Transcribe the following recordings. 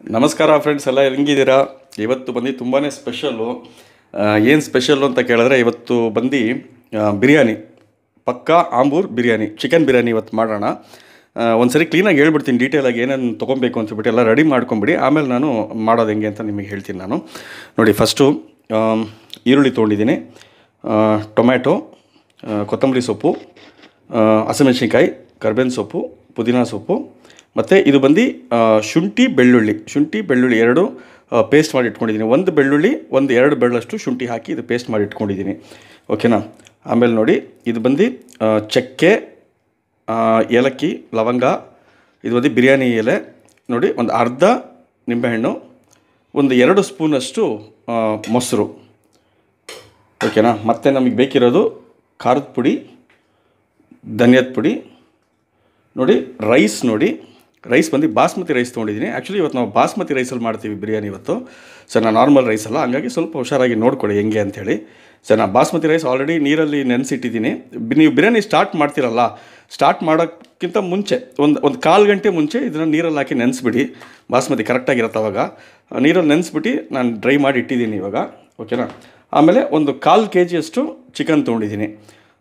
ನಮಸ್ಕಾರ ಫ್ರೆಂಡ್ಸ್ ಎಲ್ಲ ಹೆಂಗಿದ್ದೀರಾ ಇವತ್ತು ಬಂದು ತುಂಬಾ ಸ್ಪೆಷಲ್ಲು ಏನು ಸ್ಪೆಷಲ್ಲು ಅಂತ ಕೇಳಿದ್ರೆ ಇವತ್ತು ಬಂದು ಆ, ಬಿರಿಯಾನಿ ಪಕ್ಕಾ ಆಂಬೂರ್ ಬಿರಿಯಾನಿ ಚಿಕನ್ ಬಿರಿಯಾನಿ ಇವತ್ತು ಮಾಡೋಣ ಆ, ಒಂದ್ಸರಿ ಕ್ಲೀನಾಗಿ ಹೇಳ್ಬಿಡ್ತೀನಿ ಡೀಟೇಲಾಗಿ ಏನೇನು ತೊಗೊಬೇಕು ಅಂತ ಹೇಳ್ಬಿಟ್ಟು ಎಲ್ಲ ರೆಡಿ ಮಾಡ್ಕೊಂಬಿಡಿ ಆಮೇಲೆ ನಾನು ಮಾಡೋದು ಹೆಂಗೆ ಅಂತ ನಿಮಗೆ ಹೇಳ್ತೀನಿ ನಾನು ನೋಡಿ ಫಸ್ಟು ಈರುಳ್ಳಿ ತೊಗೊಂಡಿದ್ದೀನಿ ಆ, ಟೊಮ್ಯಾಟೊ ಆ, ಕೊತ್ತಂಬರಿ ಸೊಪ್ಪು ಆ, ಹಸಿಮೆಣಸಿನ್ಕಾಯಿ ಕರ್ಬೇವಿನ ಸೊಪ್ಪು ಪುದೀನ ಸೊಪ್ಪು ಮತ್ತು ಇದು ಬಂದು ಆ, ಶುಂಠಿ ಬೆಳ್ಳುಳ್ಳಿ ಶುಂಠಿ ಬೆಳ್ಳುಳ್ಳಿ ಎರಡು ಪೇಸ್ಟ್ ಮಾಡಿ ಇಟ್ಕೊಂಡಿದ್ದೀನಿ ಒಂದು ಬೆಳ್ಳುಳ್ಳಿ ಒಂದು ಎರಡು ಬೆಳ್ಳಷ್ಟು ಶುಂಠಿ ಹಾಕಿ ಇದು ಪೇಸ್ಟ್ ಮಾಡಿ ಇಟ್ಕೊಂಡಿದ್ದೀನಿ ಓಕೆನಾ ಆಮೇಲೆ ನೋಡಿ ಇದು ಬಂದು ಆ, ಚಕ್ಕೆ ಆ, ಏಲಕ್ಕಿ ಲವಂಗ ಇದು ಬಂದು ಬಿರಿಯಾನಿ ಎಲೆ ನೋಡಿ ಒಂದು ಅರ್ಧ ನಿಂಬೆಹಣ್ಣು ಒಂದು ಎರಡು ಸ್ಪೂನಷ್ಟು ಆ, ಮೊಸರು ಓಕೆನಾ ಮತ್ತು ನಮಗೆ ಬೇಕಿರೋದು ಖಾರದ ಪುಡಿ ಧನಿಯಾದ ಪುಡಿ ನೋಡಿ ರೈಸ್ ನೋಡಿ ರೈಸ್ ಬಂದು ಬಾಸ್ಮತಿ ರೈಸ್ ತೊಗೊಂಡಿದ್ದೀನಿ ಆ್ಯಕ್ಚುಲಿ ಇವತ್ತು ನಾವು ಬಾಸ್ಮತಿ ರೈಸಲ್ಲಿ ಮಾಡ್ತೀವಿ ಬಿರಿಯಾನಿ ಇವತ್ತು ಸರ್ ನಾನು ನಾರ್ಮಲ್ ರೈಸ್ ಅಲ್ಲ ಹಂಗಾಗಿ ಸ್ವಲ್ಪ ಹುಷಾರಾಗಿ ನೋಡ್ಕೊಳ್ಳಿ ಹೆಂಗೆ ಅಂಥೇಳಿ ಸರ್ ನಾನು ಬಾಸ್ಮತಿ ರೈಸ್ ಆಲ್ರೆಡಿ ನೀರಲ್ಲಿ ನೆನೆಸಿಟ್ಟಿದ್ದೀನಿ ನೀವು ಬಿರಿಯಾನಿ ಸ್ಟಾರ್ಟ್ ಮಾಡ್ತೀರಲ್ಲ ಸ್ಟಾರ್ಟ್ ಮಾಡೋಕ್ಕಿಂತ ಮುಂಚೆ ಒಂದು ಒಂದು ಕಾಲು ಗಂಟೆ ಮುಂಚೆ ಇದನ್ನು ನೀರಲ್ಲಿ ಹಾಕಿ ನೆನೆಸ್ಬಿಡಿ ಬಾಸ್ಮತಿ ಕರೆಕ್ಟಾಗಿರುತ್ತೆ ಅವಾಗ ನೀರಲ್ಲಿ ನೆನೆಸ್ಬಿಟ್ಟು ನಾನು ಡ್ರೈ ಮಾಡಿ ಇಟ್ಟಿದ್ದೀನಿ ಇವಾಗ ಓಕೆನಾ ಆಮೇಲೆ ಒಂದು ಕಾಲು ಕೆ ಜಿಯಷ್ಟು ಚಿಕನ್ ತೊಗೊಂಡಿದ್ದೀನಿ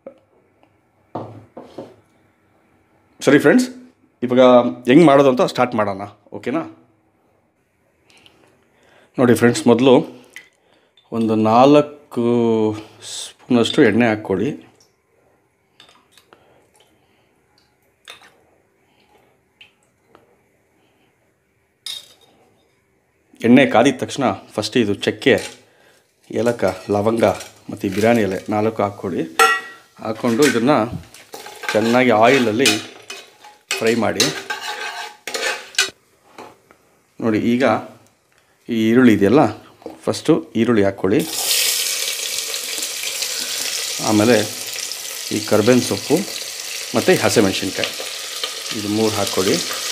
ಸರಿ ಫ್ರೆಂಡ್ಸ್ ಇವಾಗ ಹೆಂಗೆ ಮಾಡೋದು ಅಂತ ಸ್ಟಾರ್ಟ್ ಮಾಡೋಣ ಓಕೆನಾ ನೋಡಿ ಫ್ರೆಂಡ್ಸ್ ಮೊದಲು ಒಂದು ನಾಲ್ಕು ಸ್ಪೂನಷ್ಟು ಎಣ್ಣೆ ಹಾಕ್ಕೊಳ್ಳಿ ಎಣ್ಣೆ ಕಾದಿದ ತಕ್ಷಣ ಫಸ್ಟ್ ಇದು ಚಕ್ಕೆ ಏಲಕ್ಕ ಲವಂಗ ಮತ್ತು ಈ ಬಿರಿಯಾನಿ ಎಲೆ ನಾಲ್ಕು ಹಾಕ್ಕೊಳ್ಳಿ ಹಾಕ್ಕೊಂಡು ಇದನ್ನು ಚೆನ್ನಾಗಿ ಆಯಿಲಲ್ಲಿ ಫ್ರೈ ಮಾಡಿ ನೋಡಿ ಈಗ ಈ ಈರುಳ್ಳಿ ಇದೆಯಲ್ಲ ಫಸ್ಟು ಈರುಳ್ಳಿ ಹಾಕ್ಕೊಳ್ಳಿ ಆಮೇಲೆ ಈ ಕರ್ಬೇವಿನ ಸೊಪ್ಪು ಮತ್ತು ಈ ಹಸಿಮೆಣ್ಸಿನ್ಕಾಯಿ ಇದು ಮೂರು ಹಾಕ್ಕೊಳ್ಳಿ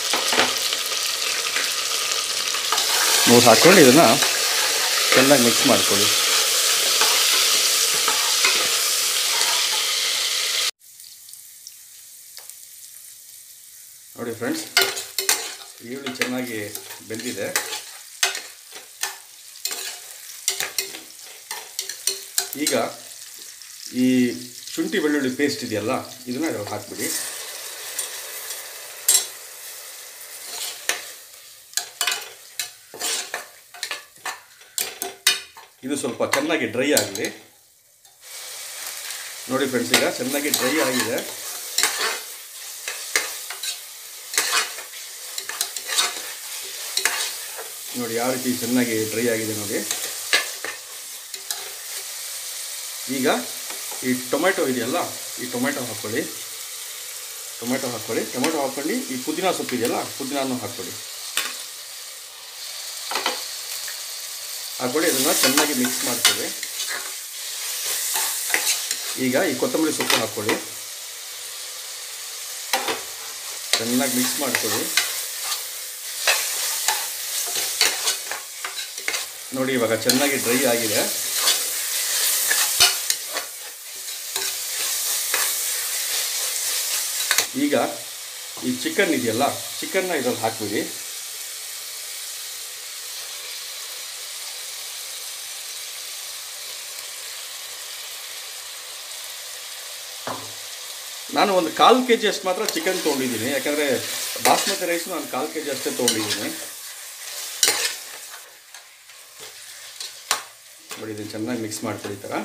ಮೂರು ಹಾಕ್ಕೊಂಡು ಇದನ್ನು ಚೆನ್ನಾಗಿ ಮಿಕ್ಸ್ ಮಾಡ್ಕೊಳ್ಳಿ ನೋಡಿ ಫ್ರೆಂಡ್ಸ್ ಈರುಳ್ಳಿ ಚೆನ್ನಾಗಿ ಬೆಂದಿದೆ ಈಗ ಈ ಶುಂಠಿ ಬೆಳ್ಳುಳ್ಳಿ ಪೇಸ್ಟ್ ಇದೆಯಲ್ಲ ಇದನ್ನ ಇದ್ರಲ್ಲಿ ಹಾಕ್ಬಿಡಿ ಇದು ಸ್ವಲ್ಪ ಚೆನ್ನಾಗಿ ಡ್ರೈ ಆಗಲಿ ನೋಡಿ ಫ್ರೆಂಡ್ಸ್ ಈಗ ಚೆನ್ನಾಗಿ ಡ್ರೈ ಆಗಿದೆ ನೋಡಿ ಯಾವ ರೀತಿ ಚೆನ್ನಾಗಿ ಡ್ರೈ ಆಗಿದೆ ನೋಡಿ ಈಗ ಈ ಟೊಮೆಟೊ ಇದೆಯಲ್ಲ ಈ ಟೊಮೆಟೊ ಹಾಕ್ಕೊಳ್ಳಿ ಟೊಮೆಟೊ ಹಾಕ್ಕೊಳ್ಳಿ ಟೊಮೆಟೊ ಹಾಕ್ಕೊಂಡು ಈ ಪುದೀನ ಸೊಪ್ಪು ಇದೆಯಲ್ಲ ಪುದೀನೂ ಹಾಕ್ಕೊಳ್ಳಿ ಹಾಕ್ಕೊಳ್ಳಿ ಅದನ್ನು ಚೆನ್ನಾಗಿ ಮಿಕ್ಸ್ ಮಾಡ್ಕೊಳ್ಳಿ ಈಗ ಈ ಕೊತ್ತಂಬರಿ ಸೊಪ್ಪು ಹಾಕ್ಕೊಳ್ಳಿ ಚೆನ್ನಾಗಿ ಮಿಕ್ಸ್ ಮಾಡ್ಕೊಳ್ಳಿ ನೋಡಿ ಇವಾಗ ಚೆನ್ನಾಗಿ ಡ್ರೈ ಆಗಿದೆ ಈಗ ಈ ಚಿಕನ್ ಇದೆಯಲ್ಲ ಚಿಕನ್ನ ಇದ್ರಲ್ಲಿ ಹಾಕ್ಬಿಡಿ ನಾನು ಒಂದು ಕಾಲು ಕೆ ಜಿ ಅಷ್ಟು ಮಾತ್ರ ಚಿಕನ್ ತೊಗೊಂಡಿದ್ದೀನಿ ಯಾಕಂದರೆ ಬಾಸ್ಮತಿ ರೈಸ್ ನಾನು ಕಾಲು ಕೆ ಜಿ ಅಷ್ಟೇ ತೊಗೊಂಡಿದ್ದೀನಿ ನೋಡಿ ಇದನ್ನು ಚೆನ್ನಾಗಿ ಮಿಕ್ಸ್ ಮಾಡ್ಕೊಳ್ಳಿ ಈ ಥರ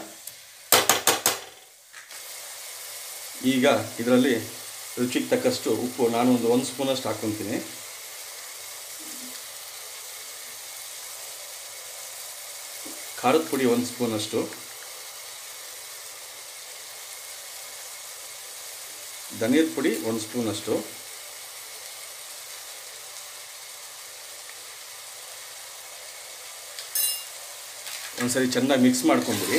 ಈಗ ಇದರಲ್ಲಿ ರುಚಿಗೆ ತಕ್ಕಷ್ಟು ಉಪ್ಪು ನಾನು ಒಂದು ಒಂದು ಸ್ಪೂನಷ್ಟು ಹಾಕ್ಕೊತೀನಿ ಖಾರದ ಪುಡಿ ಒಂದು ಸ್ಪೂನಷ್ಟು ಧನಿಯದ ಪುಡಿ ಒಂದು ಸ್ಪೂನಷ್ಟು ಒಂದ್ಸರಿ ಚೆನ್ನಾಗಿ ಮಿಕ್ಸ್ ಮಾಡ್ಕೊಂಬಿಡಿ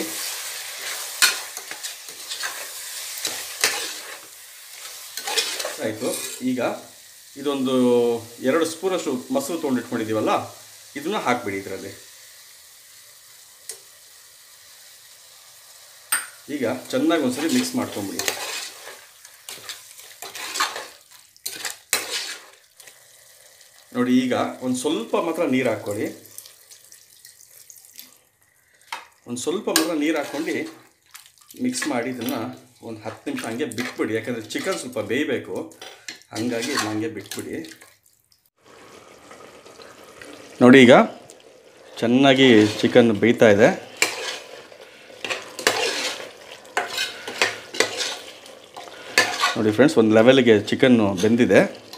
ಆಯಿತು ಈಗ ಇದೊಂದು ಎರಡು ಸ್ಪೂನಷ್ಟು ಮೊಸರು ತೊಗೊಂಡಿಟ್ಕೊಂಡಿದ್ದೀವಲ್ಲ ಇದನ್ನ ಹಾಕ್ಬಿಡಿ ಇದರಲ್ಲಿ ಈಗ ಚೆನ್ನಾಗಿ ಒಂದ್ಸರಿ ಮಿಕ್ಸ್ ಮಾಡ್ಕೊಂಬಿಡಿ ನೋಡಿ ಈಗ ಒಂದು ಸ್ವಲ್ಪ ಮಾತ್ರ ನೀರು ಹಾಕ್ಕೊಳ್ಳಿ ಒಂದು ಸ್ವಲ್ಪ ಮಾತ್ರ ನೀರು ಹಾಕ್ಕೊಂಡು ಮಿಕ್ಸ್ ಮಾಡಿ ಇದನ್ನು ಒಂದು ಹತ್ತು ನಿಮಿಷ ಹಂಗೆ ಬಿಟ್ಬಿಡಿ ಯಾಕಂದರೆ ಚಿಕನ್ ಸ್ವಲ್ಪ ಬೇಯಬೇಕು ಹಾಗಾಗಿ ಇದನ್ನ ಹಂಗೆ ಬಿಟ್ಬಿಡಿ ನೋಡಿ ಈಗ ಚೆನ್ನಾಗಿ ಚಿಕನ್ ಬೇಯ್ತಾ ಇದೆ ನೋಡಿ ಫ್ರೆಂಡ್ಸ್ ಒಂದು ಲೆವೆಲ್ಗೆ ಚಿಕನ್ನು ಬೆಂದಿದೆ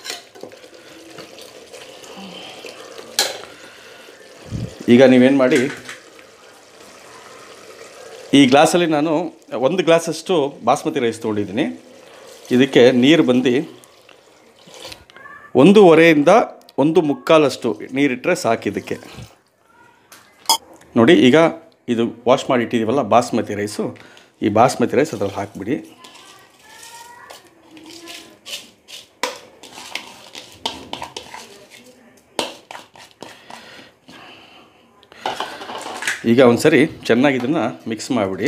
ಈಗ ನೀವೇನು ಮಾಡಿ ಈ ಗ್ಲಾಸಲ್ಲಿ ನಾನು ಒಂದು ಗ್ಲಾಸಷ್ಟು ಬಾಸ್ಮತಿ ರೈಸ್ ತೊಗೊಂಡಿದ್ದೀನಿ ಇದಕ್ಕೆ ನೀರು ಬಂದು ಒಂದೂವರೆಯಿಂದ ಒಂದು ಮುಕ್ಕಾಲಷ್ಟು ನೀರಿಟ್ಟರೆ ಸಾಕು ಇದಕ್ಕೆ ನೋಡಿ ಈಗ ಇದು ವಾಶ್ ಮಾಡಿ ಇಟ್ಟಿದ್ದೀವಲ್ಲ ಬಾಸ್ಮತಿ ರೈಸು ಈ ಬಾಸ್ಮತಿ ರೈಸ್ ಅದ್ರಲ್ಲಿ ಹಾಕಿಬಿಡಿ ಈಗ ಒಂದು ಸರಿ ಚೆನ್ನಾಗಿ ಇದನ್ನು ಮಿಕ್ಸ್ ಮಾಡಿಬಿಡಿ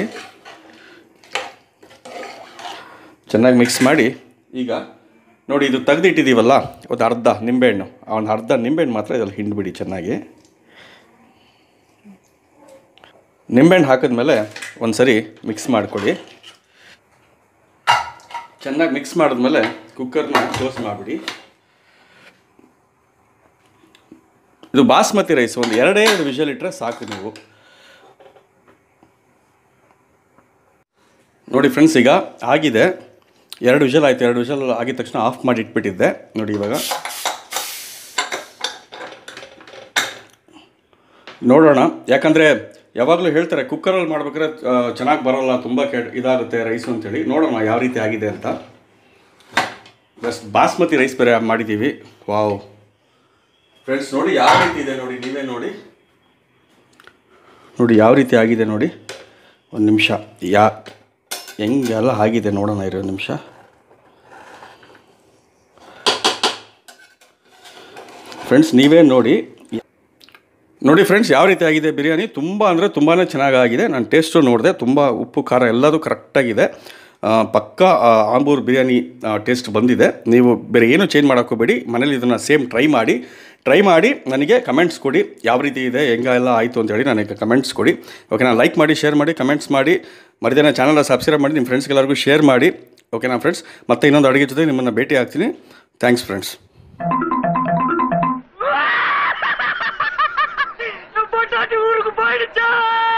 ಚೆನ್ನಾಗಿ ಮಿಕ್ಸ್ ಮಾಡಿ ಈಗ ನೋಡಿ ಇದು ತೆಗೆದಿಟ್ಟಿದ್ದೀವಲ್ಲ ಒಂದು ಅರ್ಧ ನಿಂಬೆಹಣ್ಣು ಆ ಒಂದು ಅರ್ಧ ನಿಂಬೆಹಣ್ಣು ಮಾತ್ರ ಇದ್ರಲ್ಲಿ ಹಿಂಡ್ಬಿಡಿ ಚೆನ್ನಾಗಿ ನಿಂಬೆಹಣ್ಣು ಹಾಕಿದ್ಮೇಲೆ ಒಂದು ಸರಿ ಮಿಕ್ಸ್ ಮಾಡಿಕೊಡಿ ಚೆನ್ನಾಗಿ ಮಿಕ್ಸ್ ಮಾಡಿದ್ಮೇಲೆ ಕುಕ್ಕರ್ನ ಕ್ಲೋಸ್ ಮಾಡಿಬಿಡಿ ಇದು ಬಾಸ್ಮತಿ ರೈಸ್ ಒಂದು ಎರಡೇ ಎರಡು ವಿಷಲ್ ಇಟ್ಟರೆ ಸಾಕು ನೀವು ನೋಡಿ ಫ್ರೆಂಡ್ಸ್ ಈಗ ಆಗಿದೆ ಎರಡು ವಿಷಲ್ ಆಯಿತು ಎರಡು ವಿಷಲ್ ಆಗಿದ ತಕ್ಷಣ ಆಫ್ ಮಾಡಿ ಇಟ್ಬಿಟ್ಟಿದ್ದೆ ನೋಡಿ ಇವಾಗ ನೋಡೋಣ ಯಾಕಂದರೆ ಯಾವಾಗಲೂ ಹೇಳ್ತಾರೆ ಕುಕ್ಕರಲ್ಲಿ ಮಾಡ್ಬೇಕಾದ್ರೆ ಚೆನ್ನಾಗಿ ಬರೋಲ್ಲ ತುಂಬ ಕೆ ಇದಾಗುತ್ತೆ ರೈಸು ಅಂತೇಳಿ ನೋಡೋಣ ಯಾವ ರೀತಿ ಆಗಿದೆ ಅಂತ ಬಸ್ ಬಾಸ್ಮತಿ ರೈಸ್ ಬೇರೆ ಮಾಡಿದ್ದೀವಿ ವಾವ್ ಫ್ರೆಂಡ್ಸ್ ನೋಡಿ ಯಾವ ರೀತಿ ಇದೆ ನೋಡಿ ನೀವೇ ನೋಡಿ ನೋಡಿ ಯಾವ ರೀತಿ ಆಗಿದೆ ನೋಡಿ ಒಂದು ನಿಮಿಷ ಯಾ ಹೆಂಗೆಲ್ಲ ಆಗಿದೆ ನೋಡೋಣ ಇರೋ ನಿಮಿಷ ಫ್ರೆಂಡ್ಸ್ ನೀವೇ ನೋಡಿ ನೋಡಿ ಫ್ರೆಂಡ್ಸ್ ಯಾವ ರೀತಿ ಆಗಿದೆ ಬಿರಿಯಾನಿ ತುಂಬ ಅಂದರೆ ತುಂಬಾ ಚೆನ್ನಾಗಾಗಿದೆ ನಾನು ಟೇಸ್ಟು ನೋಡಿದೆ ತುಂಬ ಉಪ್ಪು ಖಾರ ಎಲ್ಲದೂ ಕರೆಕ್ಟಾಗಿದೆ ಆ, ಪಕ್ಕ ಆ, ಆಂಬೂರ್ ಬಿರಿಯಾನಿ ಟೇಸ್ಟ್ ಬಂದಿದೆ ನೀವು ಬೇರೆ ಏನು ಚೇಂಜ್ ಮಾಡೋಕ್ಕೋಬೇಡಿ ಮನೇಲಿ ಇದನ್ನು ಸೇಮ್ ಟ್ರೈ ಮಾಡಿ ಟ್ರೈ ಮಾಡಿ ನನಗೆ ಕಮೆಂಟ್ಸ್ ಕೊಡಿ ಯಾವ ರೀತಿ ಇದೆ ಹೆಂಗೆಲ್ಲ ಆಯಿತು ಅಂತೇಳಿ ನನಗೆ ಕಮೆಂಟ್ಸ್ ಕೊಡಿ ಓಕೆನಾ ಲೈಕ್ ಮಾಡಿ ಶೇರ್ ಮಾಡಿ ಕಮೆಂಟ್ಸ್ ಮಾಡಿ ಮರಿದೇನ ಚಾನಲ್ನ ಸಬ್ಸ್ಕ್ರೈಬ್ ಮಾಡಿ ನಿಮ್ಮ ಫ್ರೆಂಡ್ಸ್ಗೆಲ್ಲರಿಗೂ ಶೇರ್ ಮಾಡಿ ಓಕೆನಾ ಫ್ರೆಂಡ್ಸ್ ಮತ್ತೆ ಇನ್ನೊಂದು ಅಡುಗೆ ಜೊತೆ ನಿಮ್ಮನ್ನು ಭೇಟಿ ಆಗ್ತೀನಿ ಥ್ಯಾಂಕ್ಸ್ ಫ್ರೆಂಡ್ಸ್ பொட்டாட்டி ஊருக்கு போயிடுச்சா